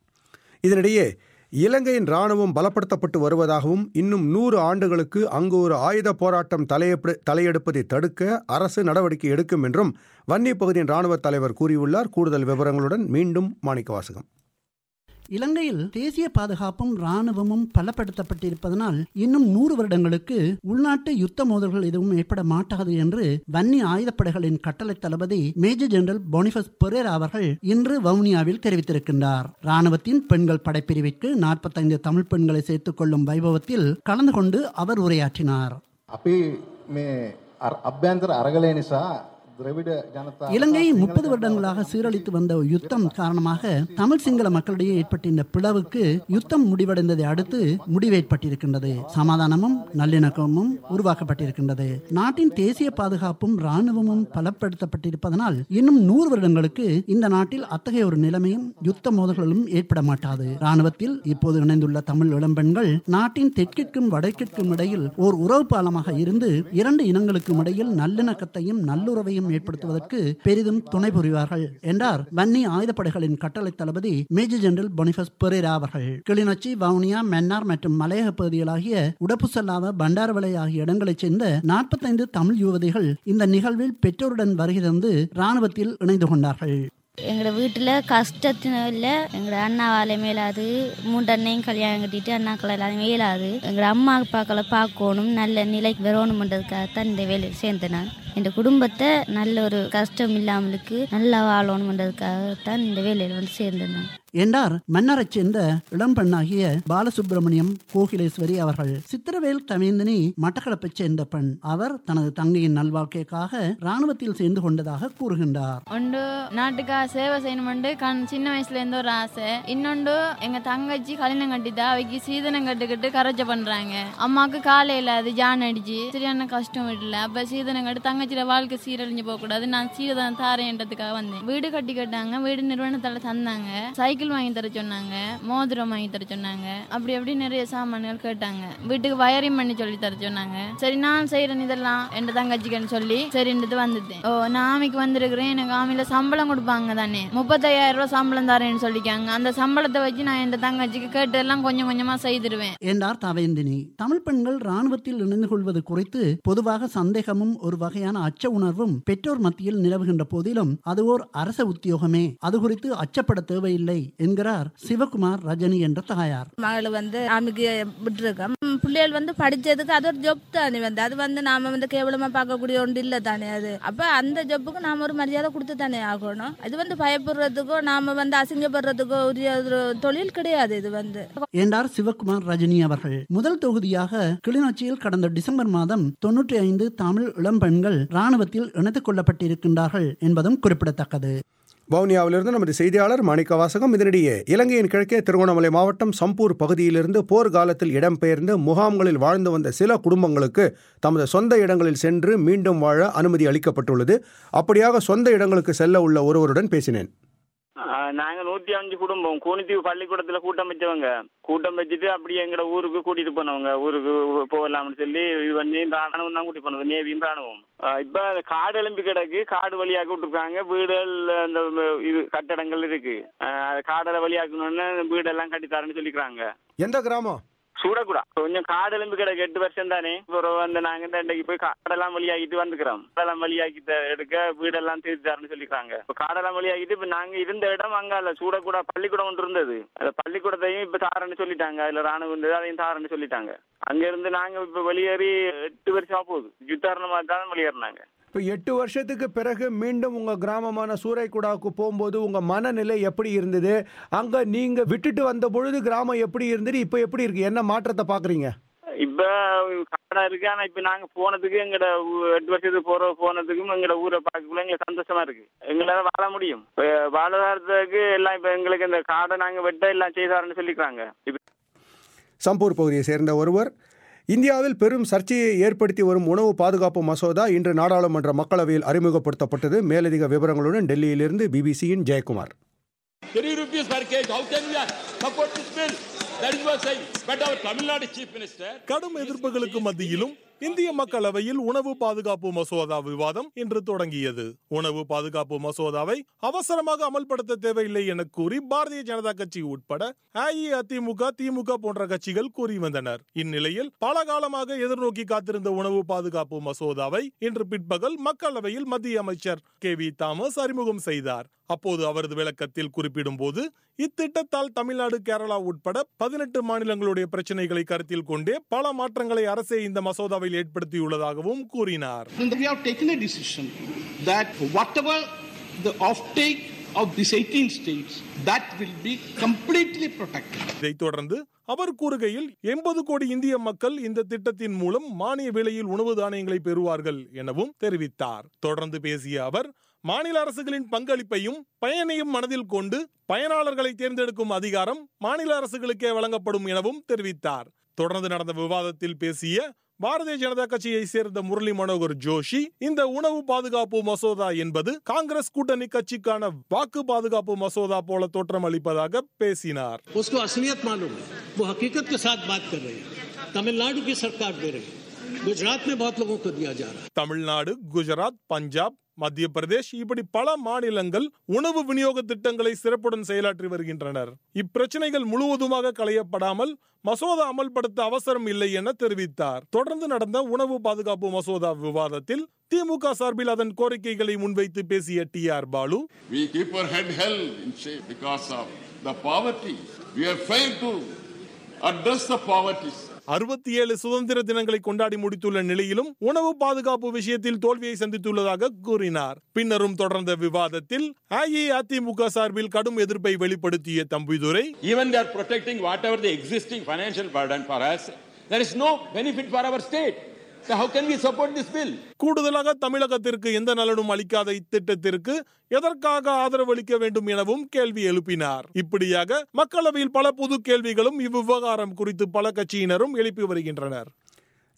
இதனிடையே இலங்கையின் ராணுவம் பலப்படுத்தப்பட்டு வருவதாகவும் இன்னும் நூறு ஆண்டுகளுக்கு அங்கு ஒரு ஆயுத போராட்டம் தலையெடுப்பதை தடுக்க அரசு நடவடிக்கை எடுக்கும் என்றும் வன்னி பகுதியின் ராணுவ தலைவர் கூறியுள்ளார் கூடுதல் விவரங்களுடன் மீண்டும் மாணிக்க வாசகம் இலங்கையில் தேசிய பாதுகாப்பும் ராணுவமும் பலப்படுத்தப்பட்டிருப்பதனால் இன்னும் நூறு வருடங்களுக்கு உள்நாட்டு யுத்த மோதல்கள் எதுவும் ஏற்பட மாட்டாது என்று வன்னி ஆயுதப்படைகளின் கட்டளை தளபதி மேஜர் ஜெனரல் பொனிபஸ் பெரேரா அவர்கள் இன்று வவுனியாவில் தெரிவித்திருக்கின்றார் ராணுவத்தின் பெண்கள் படைப்பிரிவிற்கு நாற்பத்தைந்து தமிழ் பெண்களை சேர்த்துக் கொள்ளும் வைபவத்தில் கலந்து கொண்டு அவர் உரையாற்றினார் අපි මේ අභ්‍යන්තර අරගලය නිසා இலங்கை முப்பது வருடங்களாக சீரழித்து வந்த யுத்தம் காரணமாக தமிழ் சிங்கள மக்களிடையே ஏற்பட்ட இந்த பிளவுக்கு யுத்தம் முடிவடைந்ததை அடுத்து முடிவு ஏற்பட்டிருக்கின்றது சமாதானமும் நல்லிணக்கமும் உருவாக்கப்பட்டிருக்கின்றது நாட்டின் தேசிய பாதுகாப்பும் ராணுவமும் பலப்படுத்தப்பட்டிருப்பதனால் இன்னும் நூறு வருடங்களுக்கு இந்த நாட்டில் அத்தகைய ஒரு நிலைமையும் யுத்த மோதல்களும் ஏற்பட மாட்டாது ராணுவத்தில் இப்போது இணைந்துள்ள தமிழ் இளம்பெண்கள் நாட்டின் தெற்கிற்கும் வடக்கிற்கும் இடையில் ஓர் உறவு பாலமாக இருந்து இரண்டு இனங்களுக்கும் இடையில் நல்லிணக்கத்தையும் நல்லுறவையும் ஏற்படுத்துவதற்கு பெரிதும் துணை புரிவார்கள் என்றார் வன்னி ஆயுதப்படைகளின் கட்டளை தளபதி மேஜர் ஜெனரல் பொனிபஸ் பெரேரா அவர்கள் கிளிநொச்சி வவுனியா மன்னார் மற்றும் மலையக பகுதிகளாகிய உடப்புசல்லாவ பண்டாரவளை ஆகிய இடங்களைச் சேர்ந்த நாற்பத்தைந்து தமிழ் யுவதிகள் இந்த நிகழ்வில் பெற்றோருடன் வருகை தந்து ராணுவத்தில் இணைந்து கொண்டார்கள் எங்களோட வீட்டில் கஷ்டத்தினில் எங்களோட அண்ணாவால் மேலாது மூன்று அண்ணையும் கல்யாணம் கட்டிட்டு அண்ணாக்களை எல்லாம் மேலாது எங்களோட அம்மா அப்பாக்களை பார்க்கணும் நல்ல நிலைக்கு வரணுமென்றதுக்காகத்தான் இந்த வேலையில் சேர்ந்தேன் நான் என் குடும்பத்தை நல்ல ஒரு கஷ்டம் இல்லாமலுக்கு நல்லா வாழணுமென்றதுக்காகத்தான் இந்த வேலையில் வந்து சேர்ந்தேன் நான் என்றார் மன்னரைச் சேர்ந்த இளம்பெண்ணாகிய பாலசுப்பிரமணியம் கோகிலேஸ்வரி அவர்கள் சித்திரவேல் தமேந்தினி மட்டக்களப்பைச் சேர்ந்த பெண் அவர் தனது தங்கையின் நல்வாழ்க்கைக்காக ராணுவத்தில் சேர்ந்து கொண்டதாக கூறுகின்றார் ஒன்று நாட்டுக்காக சேவை செய்யணுமெண்டு கண் சின்ன வயசுல இருந்து ஒரு ஆசை இன்னொன்று எங்க தங்கச்சி கல்யாணம் கட்டிதா அவைக்கு சீதனம் கட்டுக்கிட்டு கரைச்ச பண்றாங்க அம்மாவுக்கு காலையில அது ஜான் அடிச்சு சரியான கஷ்டம் வீட்டுல அப்ப சீதனம் கட்டு தங்கச்சியோட வாழ்க்கை சீரழிஞ்சு போக கூடாது நான் சீதனம் தாரேன்றதுக்காக வந்தேன் வீடு கட்டி கட்டாங்க வீடு நிறுவனத்தால தந்தாங்க சைக்கிள் சைக்கிள் வாங்கி தர சொன்னாங்க மோதிரம் வாங்கி தர சொன்னாங்க அப்படி அப்படி நிறைய சாமான்கள் கேட்டாங்க வீட்டுக்கு வயரிங் பண்ணி சொல்லி தர சொன்னாங்க சரி நான் செய்யறேன் இதெல்லாம் என் தங்கச்சிக்கன்னு சொல்லி சரின்றது வந்துட்டேன் ஓ நான் ஆமிக்கு வந்திருக்கிறேன் எனக்கு ஆமியில சம்பளம் கொடுப்பாங்க தானே முப்பத்தையாயிரம் ரூபாய் சம்பளம் தரேன்னு சொல்லிக்காங்க அந்த சம்பளத்தை வச்சு நான் என் தங்கச்சிக்கு கேட்டதெல்லாம் கொஞ்சம் கொஞ்சமா செய்திருவேன் என்றார் தவேந்தினி தமிழ் பெண்கள் ராணுவத்தில் இணைந்து கொள்வது குறித்து பொதுவாக சந்தேகமும் ஒரு வகையான அச்ச உணர்வும் பெற்றோர் மத்தியில் நிலவுகின்ற போதிலும் அது ஓர் அரச உத்தியோகமே அது குறித்து அச்சப்பட தேவையில்லை என்கிறார் சிவகுமார் ரஜினி என்ற தாயார் மகள் வந்து ஆமிக்கு விட்டுருக்கோம் ம், பிள்ளைகள் வந்து படிச்சதுக்கு அது ஒரு ஜப் தானே வந்து அது வந்து நாம வந்து கேவலமா பார்க்கக்கூடிய ஒன்று இல்லை தானே அது அப்ப அந்த ஜப்புக்கு நாம ஒரு மரியாதை கொடுத்து தானே ஆகணும் இது வந்து பயப்படுறதுக்கோ நாம வந்து அசிங்கப்படுறதுக்கோ உரிய ஒரு தொழில் கிடையாது இது வந்து என்றார் சிவகுமார் ரஜினி அவர்கள் முதல் தொகுதியாக கிளிநொச்சியில் கடந்த டிசம்பர் மாதம் தொன்னூற்றி ஐந்து தமிழ் இளம்பெண்கள் ராணுவத்தில் இணைத்துக் கொள்ளப்பட்டிருக்கின்றார்கள் என்பதும் குறிப்பிடத்தக்கது வவுனியாவிலிருந்து நமது செய்தியாளர் மாணிக்க வாசகம் இதனிடையே இலங்கையின் கிழக்கே திருகோணமலை மாவட்டம் சம்பூர் பகுதியிலிருந்து போர்க்காலத்தில் இடம்பெயர்ந்து முகாம்களில் வாழ்ந்து வந்த சில குடும்பங்களுக்கு தமது சொந்த இடங்களில் சென்று மீண்டும் வாழ அனுமதி அளிக்கப்பட்டுள்ளது அப்படியாக சொந்த இடங்களுக்கு செல்ல உள்ள ஒருவருடன் பேசினேன் நாங்க நூத்தி அஞ்சு குடும்பம் கூனித்தீவு பள்ளிக்கூடத்துல கூட்டம் வச்சவங்க கூட்டம் வச்சுட்டு அப்படியே எங்கட ஊருக்கு கூட்டிட்டு போனவங்க ஊருக்கு போகலாம்னு சொல்லி இது பண்ணி ராணுவம் தான் கூட்டிட்டு போனது நேவியும் ராணுவம் ஆஹ் இப்ப அந்த காடு எலும்பி கிடக்கு காடு வழியாக்கி விட்டுருக்காங்க வீடுகள் அந்த இது கட்டடங்கள் இருக்கு ஆஹ் காடலை வழியாக்கணும்னு வீடெல்லாம் கட்டி தரேன்னு சொல்லிக்கிறாங்க எந்த கிராமம் சூடக்கூடா கொஞ்சம் காடு எலும்பி கிடக்கு எட்டு வருஷம் தானே அப்புறம் வந்து நாங்க இந்த இன்றைக்கு போய் காடெல்லாம் வழியாக்கிட்டு வந்துக்கிறோம் காடெல்லாம் வழியாக்கிட்டு எடுக்க வீடெல்லாம் தீர்த்து தரேன்னு சொல்லிக்கிறாங்க இப்ப காடெல்லாம் வழியாக்கிட்டு இப்ப நாங்க இருந்த இடம் அங்க இல்ல சூடக்கூடா பள்ளிக்கூடம் ஒன்று இருந்தது அந்த பள்ளிக்கூடத்தையும் இப்ப தாரன்னு சொல்லிட்டாங்க அதுல ராணுவம் இருந்தது அதையும் தாரன்னு சொல்லிட்டாங்க அங்க இருந்து நாங்க இப்ப வெளியேறி எட்டு வருஷமா போகுது யுத்தாரணமா தான் வெளியேறினாங்க இப்போ எட்டு வருஷத்துக்கு பிறகு மீண்டும் உங்கள் கிராமமான சூறைக்குடாவுக்கு போகும்போது உங்கள் மனநிலை எப்படி இருந்தது அங்கே நீங்கள் விட்டுட்டு வந்த பொழுது கிராமம் எப்படி இருந்தது இப்போ எப்படி இருக்கு என்ன மாற்றத்தை பார்க்குறீங்க இப்ப காடா இருக்கு ஆனா இப்ப நாங்க போனதுக்கு எங்கட ஊ- எட்டு வருஷத்துக்கு போற போனதுக்கும் எங்கட ஊரை பார்க்கக்குள்ள எங்களுக்கு சந்தோஷமா இருக்கு எங்களால வாழ முடியும் இப்ப வாழ்வாதாரத்துக்கு எல்லாம் இப்ப எங்களுக்கு இந்த காடை நாங்க வெட்ட எல்லாம் செய்தாருன்னு சொல்லிக்கிறாங்க இப்ப சம்பூர் பகுதியை சேர்ந்த ஒருவர் இந்தியாவில் பெரும் சர்ச்சையை ஏற்படுத்தி வரும் உணவு பாதுகாப்பு மசோதா இன்று நாடாளுமன்ற மக்களவையில் அறிமுகப்படுத்தப்பட்டது மேலதிக விவரங்களுடன் டெல்லியிலிருந்து பிபிசியின் Jayakumar Three rupees per kg. How can we support this bill? That is what I'm saying. But our Tamil Nadu Chief Minister. கடும் எதிர்ப்புகளுக்கு மத்தியிலும் இந்திய மக்களவையில் உணவு பாதுகாப்பு மசோதா விவாதம் இன்று தொடங்கியது உணவு பாதுகாப்பு மசோதாவை அவசரமாக அமல்படுத்த தேவையில்லை என கூறி பாரதிய ஜனதா கட்சி உட்பட அஇஅதிமுக திமுக போன்ற கட்சிகள் கூறி வந்தனர் இந்நிலையில் பல காலமாக எதிர்நோக்கி காத்திருந்த உணவு பாதுகாப்பு மசோதாவை இன்று பிற்பகல் மக்களவையில் மத்திய அமைச்சர் கே வி தாமஸ் அறிமுகம் செய்தார் அப்போது அவரது விளக்கத்தில் குறிப்பிடும் போது இத்திட்டத்தால் தமிழ்நாடு கேரளா உட்பட பதினெட்டு மாநிலங்களுடைய பிரச்சனைகளை கருத்தில் கொண்டே பல மாற்றங்களை அரசே இந்த மசோதாவில் ஏற்படுத்தியுள்ளதாகவும் கூறினார் And we have taken a decision that whatever the offtake of these 18 states, that will be completely protected. இதைத் தொடர்ந்து அவர் கூறுகையில் எண்பது கோடி இந்திய மக்கள் இந்த திட்டத்தின் மூலம் மானிய விலையில் உணவு தானியங்களை பெறுவார்கள் எனவும் தெரிவித்தார் தொடர்ந்து பேசிய அவர் மாநில அரசுகளின் பங்களிப்பையும் பயனையும் மனதில் கொண்டு பயனாளர்களை தேர்ந்தெடுக்கும் அதிகாரம் மாநில அரசுகளுக்கே வழங்கப்படும் எனவும் தெரிவித்தார் தொடர்ந்து நடந்த விவாதத்தில் பேசிய பாரதிய ஜனதா கட்சியை சேர்ந்த முரளி மனோகர் ஜோஷி இந்த உணவு பாதுகாப்பு மசோதா என்பது காங்கிரஸ் கூட்டணி கட்சிக்கான வாக்கு பாதுகாப்பு மசோதா போல தோற்றம் அளிப்பதாக பேசினார் उसको असलियत मालूम है वो हकीकत के साथ बात कर रहे हैं तमिलनाडु की सरकार दे रही है गुजरात में बहुत लोगों को दिया जा रहा है தமிழ்நாடு குஜராத் பஞ்சாப் மத்திய பிரதேஷ் இப்படி பல மாநிலங்கள் உணவு விநியோக திட்டங்களை சிறப்புடன் செயலாற்றி வருகின்றனர் இப்பிரச்சனைகள் முழுவதுமாக களையப்படாமல் மசோதா அமல்படுத்த அவசரம் இல்லை என தெரிவித்தார் தொடர்ந்து நடந்த உணவு பாதுகாப்பு மசோதா விவாதத்தில் திமுக சார்பில் அதன் கோரிக்கைகளை முன்வைத்து பேசிய T R Baalu We keep our head held in shame because of the poverty. We have failed to address the poverty. அறுபத்தி ஏழு சுதந்திர தினங்களை கொண்டாடி முடித்துள்ள நிலையிலும் உணவு பாதுகாப்பு விஷயத்தில் தோல்வியை சந்தித்துள்ளதாக கூறினார் பின்னரும் தொடர்ந்த விவாதத்தில் அஇஅதிமுக சார்பில் கடும் எதிர்ப்பை வெளிப்படுத்திய Thambidurai Even they are protecting whatever the existing financial burden for us. There is no benefit for our state. So how can we support this bill? கூடுதலாக தமிழகத்திற்கு எந்த நலனும் அளிக்காத இத்திட்டத்திற்கு எதற்காக ஆதரவு அளிக்க வேண்டும் எனவும் கேள்வி எழுப்பினார் இப்படியாக மக்களவையில் பல பொது கேள்விகளும் இவ்விவகாரம் குறித்து பல கட்சியினரும் எழுப்பி வருகின்றனர்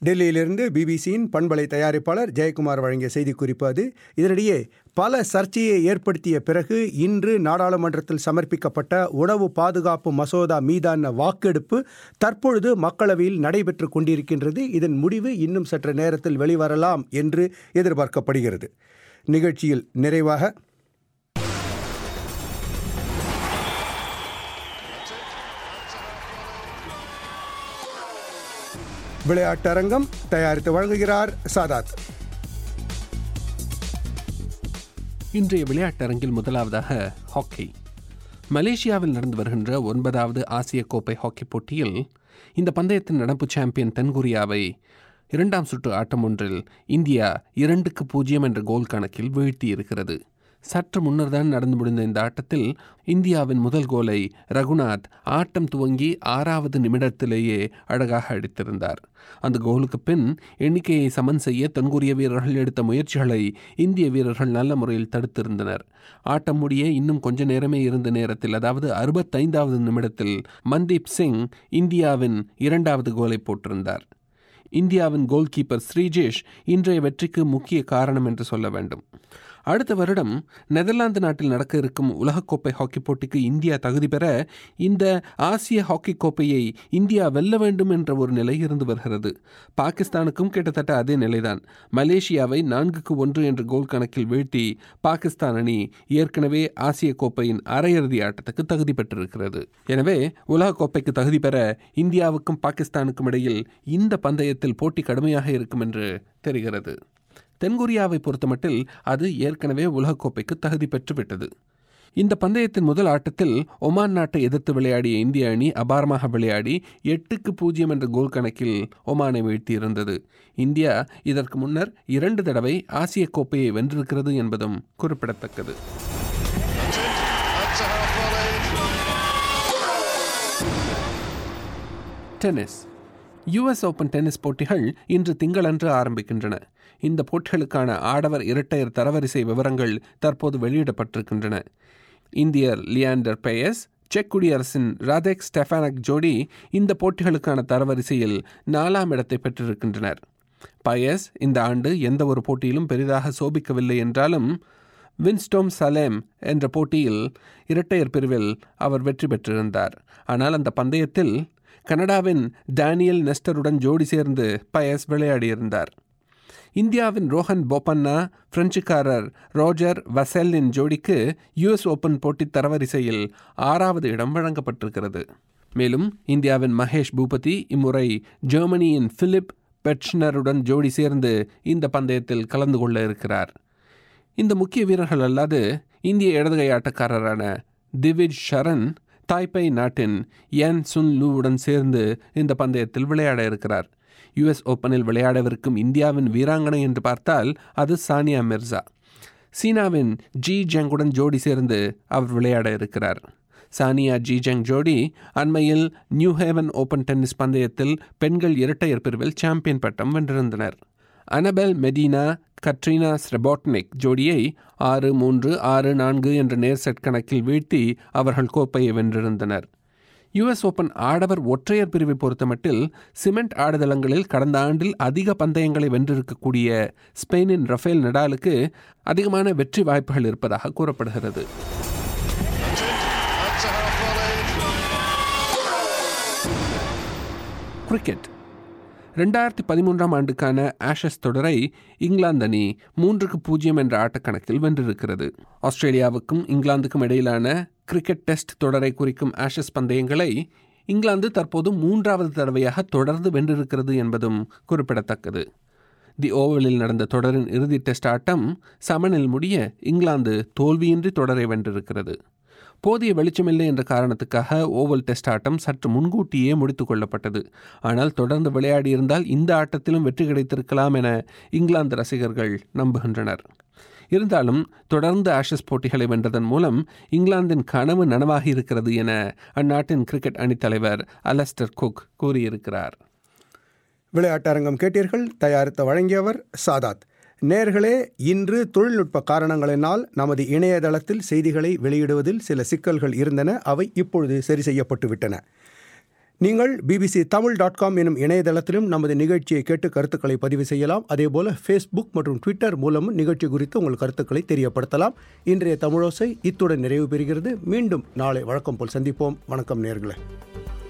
டெல்லியிலிருந்து பிபிசியின் பண்பலை தயாரிப்பாளர் ஜெயக்குமார் வழங்கிய செய்திக்குறிப்பு அது இதனிடையே பல சர்ச்சையை ஏற்படுத்திய பிறகு இன்று நாடாளுமன்றத்தில் சமர்ப்பிக்கப்பட்ட உணவு பாதுகாப்பு மசோதா மீதான வாக்கெடுப்பு தற்பொழுது மக்களவையில் நடைபெற்று கொண்டிருக்கின்றது இதன் முடிவு இன்னும் சற்று நேரத்தில் வெளிவரலாம் என்று எதிர்பார்க்கப்படுகிறது நிகழ்ச்சியில் நிறைவாக விளையாட்டரங்கம் தயாரித்து வழங்குகிறார் சாதாத் இன்றைய விளையாட்டரங்கில் முதலாவதாக ஹாக்கி மலேசியாவில் நடந்து வருகின்ற ஒன்பதாவது ஆசிய கோப்பை ஹாக்கி போட்டியில் இந்த பந்தயத்தின் நடப்பு சாம்பியன் தென்கொரியாவை இரண்டாம் சுற்று ஆட்டம் ஒன்றில் இந்தியா இரண்டுக்கு பூஜ்ஜியம் என்ற கோல் கணக்கில் வீழ்த்தியிருக்கிறது சற்று முன்னர் தான் நடந்து முடிந்த இந்த ஆட்டத்தில் இந்தியாவின் முதல் கோலை ரகுநாத் ஆட்டம் துவங்கி ஆறாவது நிமிடத்திலேயே அழகாக அடித்திருந்தார் அந்த கோலுக்கு பின் எண்ணிக்கையை சமன் செய்ய தென்கொரிய வீரர்கள் எடுத்த முயற்சிகளை இந்திய வீரர்கள் நல்ல முறையில் தடுத்திருந்தனர் ஆட்டம் முடிய இன்னும் கொஞ்ச நேரமே இருந்த நேரத்தில் அதாவது அறுபத்தைந்தாவது நிமிடத்தில் மன்தீப் சிங் இந்தியாவின் இரண்டாவது கோலை போட்டிருந்தார் இந்தியாவின் கோல் கீப்பர் ஸ்ரீஜேஷ் இன்றைய வெற்றிக்கு முக்கிய காரணம் என்று சொல்ல வேண்டும் அடுத்த வருடம் நெதர்லாந்து நாட்டில் நடக்க இருக்கும் உலகக்கோப்பை ஹாக்கி போட்டிக்கு இந்தியா தகுதி பெற இந்த ஆசிய ஹாக்கி கோப்பையை இந்தியா வெல்ல வேண்டும் என்ற ஒரு நிலை இருந்து வருகிறது பாகிஸ்தானுக்கும் கிட்டத்தட்ட அதே நிலைதான் மலேசியாவை நான்குக்கு ஒன்று என்ற கோல் கணக்கில் வீழ்த்தி பாகிஸ்தான் அணி ஏற்கனவே ஆசிய கோப்பையின் அரையிறுதி ஆட்டத்துக்கு தகுதி பெற்றிருக்கிறது எனவே உலகக்கோப்பைக்கு தகுதி பெற இந்தியாவுக்கும் பாகிஸ்தானுக்கும் இடையில் இந்த பந்தயத்தில் போட்டி கடுமையாக இருக்கும் என்று தெரிகிறது தென்கொரியாவை பொறுத்தமட்டில் அது ஏற்கனவே உலகக்கோப்பைக்கு தகுதி பெற்றுவிட்டது இந்த பந்தயத்தின் முதல் ஆட்டத்தில் ஒமான் நாட்டை எதிர்த்து விளையாடிய இந்திய அணி அபாரமாக விளையாடி எட்டுக்கு பூஜ்ஜியம் என்ற கோல் கணக்கில் ஒமானை வீழ்த்தியிருந்தது இந்தியா இதற்கு முன்னர் இரண்டு தடவை ஆசிய கோப்பையை வென்றிருக்கிறது என்பதும் குறிப்பிடத்தக்கது டென்னிஸ் யுஎஸ் ஓபன் டென்னிஸ் போட்டிகள் இன்று திங்களன்று ஆரம்பிக்கின்றன இந்த போட்டிகளுக்கான ஆடவர் இரட்டையர் தரவரிசை விவரங்கள் தற்போது வெளியிடப்பட்டிருக்கின்றன இந்தியர் லியாண்டர் பேயஸ் செக் குடியரசின் ராதெக் ஸ்டெஃபானக் ஜோடி இந்த போட்டிகளுக்கான தரவரிசையில் நாலாம் இடத்தை பெற்றிருக்கின்றனர் பயஸ் இந்த ஆண்டு எந்த ஒரு போட்டியிலும் பெரிதாக சோபிக்கவில்லை என்றாலும் வின்ஸ்டோம் சலேம் என்ற போட்டியில் இரட்டையர் பிரிவில் அவர் வெற்றி பெற்றிருந்தார் ஆனால் அந்த பந்தயத்தில் கனடாவின் டேனியல் நெஸ்டருடன் ஜோடி சேர்ந்து பயஸ் விளையாடியிருந்தார் இந்தியாவின் ரோஹன் போபண்ணா பிரெஞ்சுக்காரர் ரோஜர் வசெல்லின் ஜோடிக்கு யுஎஸ் ஓபன் போட்டி தரவரிசையில் ஆறாவது இடம் வழங்கப்பட்டிருக்கிறது மேலும் இந்தியாவின் மகேஷ் பூபதி இம்முறை ஜெர்மனியின் பிலிப் பெட்ச்னருடன் ஜோடி சேர்ந்து இந்த பந்தயத்தில் கலந்து கொள்ள இருக்கிறார் இந்த முக்கிய வீரர்கள் அல்லாது இந்திய இடதுகை ஆட்டக்காரரான திவிஜ் ஷரன் தாய்பை நாட்டின் யன் சுன் லூவுடன் சேர்ந்து இந்த பந்தயத்தில் விளையாட இருக்கிறார் யுஎஸ் ஓப்பனில் விளையாடவிருக்கும் இந்தியாவின் வீராங்கனை என்று பார்த்தால் அது சானியா மிர்சா சீனாவின் ஜி ஜங்குடன் ஜோடி சேர்ந்து அவர் விளையாட இருக்கிறார் சானியா ஜி ஜங் ஜோடி அண்மையில் நியூ ஹேவன் ஓபன் டென்னிஸ் பந்தயத்தில் பெண்கள் இரட்டையர் பிரிவில் சாம்பியன் பட்டம் வென்றிருந்தனர் அனபெல் மெடினா கட்ரினா ஸ்ரெபாட்னிக் ஜோடியை ஆறு மூன்று ஆறு நான்கு என்ற நேர் செட் கணக்கில் வீழ்த்தி அவர்கள் கோப்பையை வென்றிருந்தனர் யுஎஸ் ஓபன் ஆடவர் ஒற்றையர் பிரிவை பொறுத்தமட்டில் சிமெண்ட் ஆடுதளங்களில் கடந்த ஆண்டில் அதிக பந்தயங்களை வென்றிருக்கக்கூடிய ஸ்பெயினின் ரஃபேல் நடாலுக்கு அதிகமான வெற்றி வாய்ப்புகள் இருப்பதாக கூறப்படுகிறது கிரிக்கெட் ரெண்டாயிரத்தி பதிமூன்றாம் ஆண்டுக்கான ஆஷஸ் தொடரை இங்கிலாந்து அணி மூன்றுக்கு பூஜ்ஜியம் என்ற ஆட்டக்கணக்கில் வென்றிருக்கிறது ஆஸ்திரேலியாவுக்கும் இங்கிலாந்துக்கும் இடையிலான கிரிக்கெட் டெஸ்ட் தொடரை குறிக்கும் ஆஷஸ் பந்தயங்களை இங்கிலாந்து தற்போது மூன்றாவது தடவையாக தொடர்ந்து வென்றிருக்கிறது என்பதும் குறிப்பிடத்தக்கது தி ஓவலில் நடந்த தொடரின் இறுதி டெஸ்ட் ஆட்டம் சமனில் முடிய இங்கிலாந்து தோல்வியின்றி தொடரை வென்றிருக்கிறது போதிய வெளிச்சமில்லை என்ற காரணத்துக்காக ஓவல் டெஸ்ட் ஆட்டம் சற்று முன்கூட்டியே முடித்து கொள்ளப்பட்டது ஆனால் தொடர்ந்து விளையாடியிருந்தால் இந்த ஆட்டத்திலும் வெற்றி கிடைத்திருக்கலாம் என இங்கிலாந்து ரசிகர்கள் நம்புகின்றனர் இருந்தாலும் தொடர்ந்து ஆஷஸ் போட்டிகளை வென்றதன் மூலம் இங்கிலாந்தின் கனவு நனவாகி இருக்கிறது என அந்நாட்டின் கிரிக்கெட் அணித்தலைவர் அலஸ்டர் குக் கூறியிருக்கிறார் விளையாட்டரங்கம் கேட்டீர்கள் தயாரித்து வழங்கியவர் சாதாத் நேர்களே இன்று தொழில்நுட்ப காரணங்களினால் நமது இணையதளத்தில் செய்திகளை வெளியிடுவதில் சில சிக்கல்கள் இருந்தன அவை இப்பொழுது சரி செய்யப்பட்டு விட்டன நீங்கள் பிபிசி தமிழ் டாட் காம் எனும் இணையதளத்திலும் நமது நிகழ்ச்சியை கேட்டு கருத்துக்களை பதிவு செய்யலாம் அதேபோல ஃபேஸ்புக் மற்றும் ட்விட்டர் மூலமும் நிகழ்ச்சி குறித்து உங்கள் கருத்துக்களை தெரியப்படுத்தலாம் இன்றைய தமிழோசை இத்துடன் நிறைவு பெறுகிறது மீண்டும் நாளை வழக்கம் போல் சந்திப்போம் வணக்கம் நேர்களே